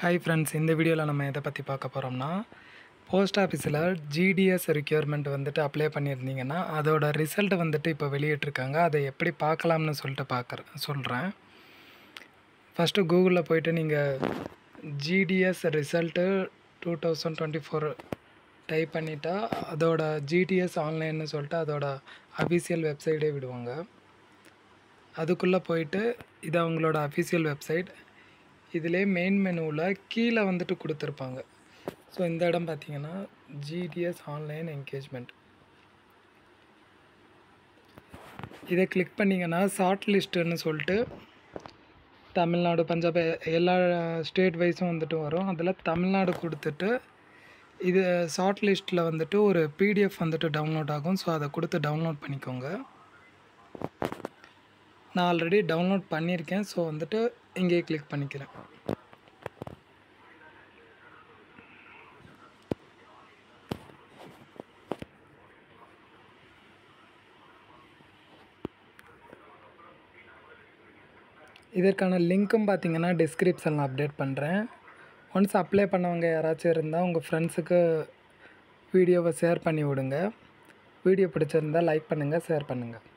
hi friends இந்த வீடியோவில் நம்ம எதை பற்றி பார்க்க போகிறோம்னா போஸ்ட் ஆஃபீஸில் ஜிடிஎஸ் ரெக்யர்மெண்ட் வந்துட்டு அப்ளை பண்ணியிருந்தீங்கன்னா அதோட ரிசல்ட் வந்துட்டு இப்போ வெளியிட்டிருக்காங்க அதை எப்படி பார்க்கலாம்னு சொல்லிட்டு பார்க்குற சொல்கிறேன் ஃபஸ்ட்டு கூகுளில் போயிட்டு நீங்கள் GDS result two thousand twenty four type பண்ணிட்டா அதோட ஜிடிஎஸ் ஆன்லைன்னு சொல்லிட்டு அதோட அஃபிஷியல் வெப்சைட்டே விடுவாங்க அதுக்குள்ளே போயிட்டு இது அவங்களோட அஃபிஷியல் வெப்சைட் இதிலே மெயின் மெனுவில் கீழே வந்துட்டு கொடுத்துருப்பாங்க ஸோ இந்த இடம் பார்த்தீங்கன்னா ஜிடிஎஸ் ஆன்லைன் என்கேஜ்மெண்ட் இதை கிளிக் பண்ணிங்கன்னா ஷார்ட் லிஸ்ட்டுன்னு சொல்லிட்டு தமிழ்நாடு பஞ்சாப் எ- எல்லா ஸ்டேட் வைஸும் வந்துட்டு வரும் அதில் தமிழ்நாடு கொடுத்துட்டு இது ஷார்ட் லிஸ்ட்டில் வந்துட்டு ஒரு பிடிஎஃப் வந்துட்டு டவுன்லோட் ஆகும் ஸோ அதை கொடுத்து டவுன்லோட் பண்ணிக்கோங்க நான் ஆல்ரெடி டவுன்லோட் பண்ணியிருக்கேன் ஸோ வந்துட்டு இங்கேயே கிளிக் பண்ணிக்கிறேன் இதற்கான லிங்க்கும் பார்த்தீங்கன்னா டிஸ்கிரிப்ஷனில் அப்டேட் பண்ணுறேன் ஒன்ஸ் அப்ளை பண்ணவங்க யாராச்சும் இருந்தால் உங்கள் ஃப்ரெண்ட்ஸுக்கு வீடியோவை ஷேர் பண்ணி விடுங்க வீடியோ பிடிச்சிருந்தா லைக் பண்ணுங்கள் ஷேர் பண்ணுங்கள்